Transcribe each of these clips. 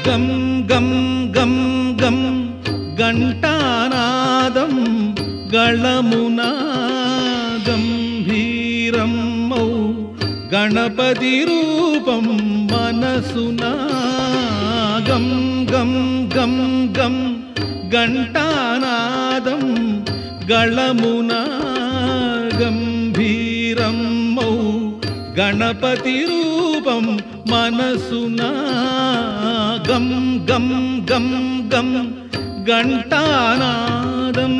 గం గం గం గం గంటానాదం గళమునా గంభీరం మౌ గణపతి రూపం మనసునా గం గం గం గం గంటానాదం గళమునా గంభీరం మౌ గణపతి రూపం మనసునా గం గం గం గం గంటానాదం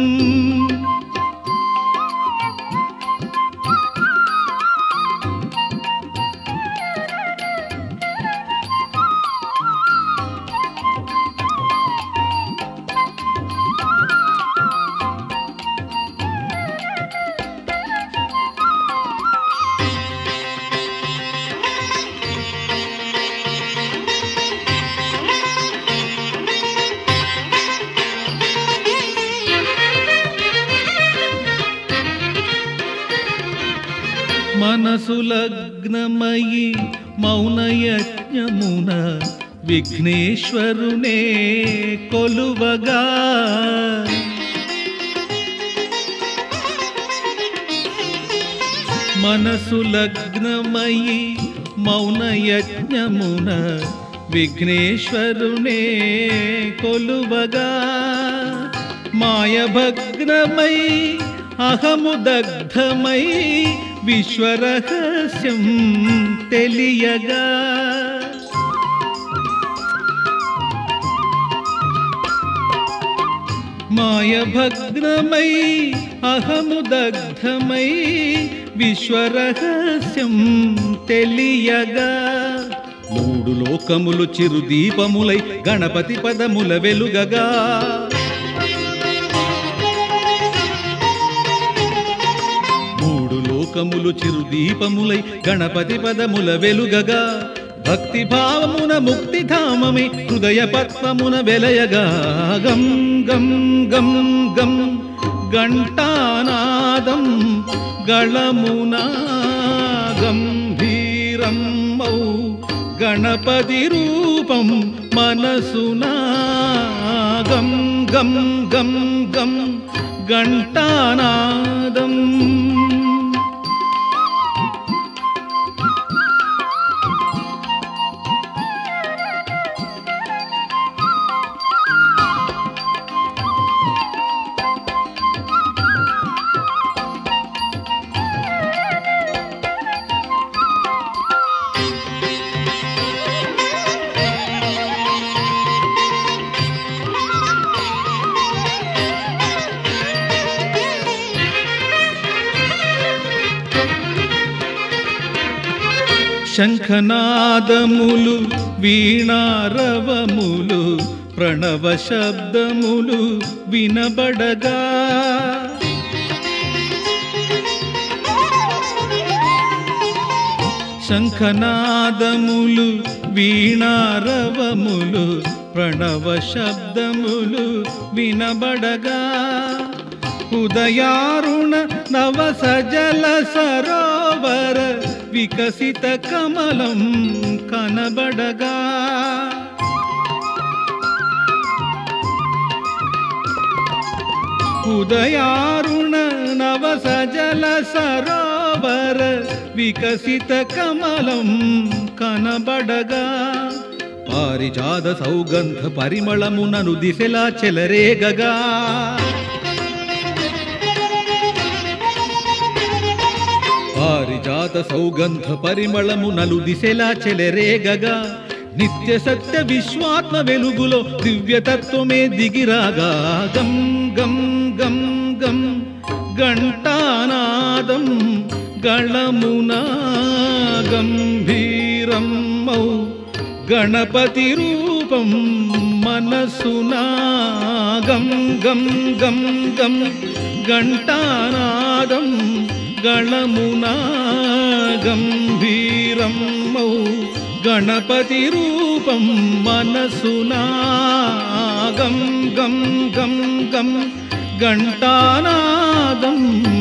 మనసు లగ్నమయి మౌనయజ్ఞమున విఘ్నేశ్వరునే కొలువగా మనసు లగ్నమయి మౌనయజ్ఞమున విఘ్నేశ్వరునే కొలువగా మాయభగ్నమై అహము దగ్ధమై విశ్వరహస్యం తెలియగా మాయభగ్నమై అహము దగ్ధమై విశ్వరహస్యం తెలియగా మూడు లోకములు చిరుదీపములై గణపతి పదముల వెలుగగా మూడు లోకములు చిరుదీపములై గణపతి పదముల వెలుగగా భక్తి భావమున ముక్తి ధామమే హృదయ పద్మమున వెలయగా గం గం గం గం గంటానాదం గళమునా గంభీరం మౌ గణపతి రూపం మనసునా గం గం గం గం గంటానాదం శంఖనాదములు వీణారవములు ప్రణవ శబ్దములు వినబడగా శంఖనాదములు వీణారవములు ప్రణవ శబ్దములు వినబడగా ఉదయారుణ నవ సజల సరోవర వికసిత కమలం కనబడగా ఉదయారుణ నవ సజల సరోవర వికసిత కమలం కనబడగా పారిజాత సౌగంధ పరిమళమునను దిశలా చెలరేగగా పారిజాత సౌగంధ పరిమళము నలు దిశలా చెలరేగగా నిత్య సత్య విశ్వాత్మ వెలుగులో దివ్యతత్వమే దిగిరాగా గం గం గం గం గంటానాదం గళమునా గంభీరం మౌ గణపతి రూపం మనసునా గం గం గం గం గంటానాదం గళమునా గంభీరం మౌ గణపతి రూపం మనసునా గం గం గం గం గంటానాదం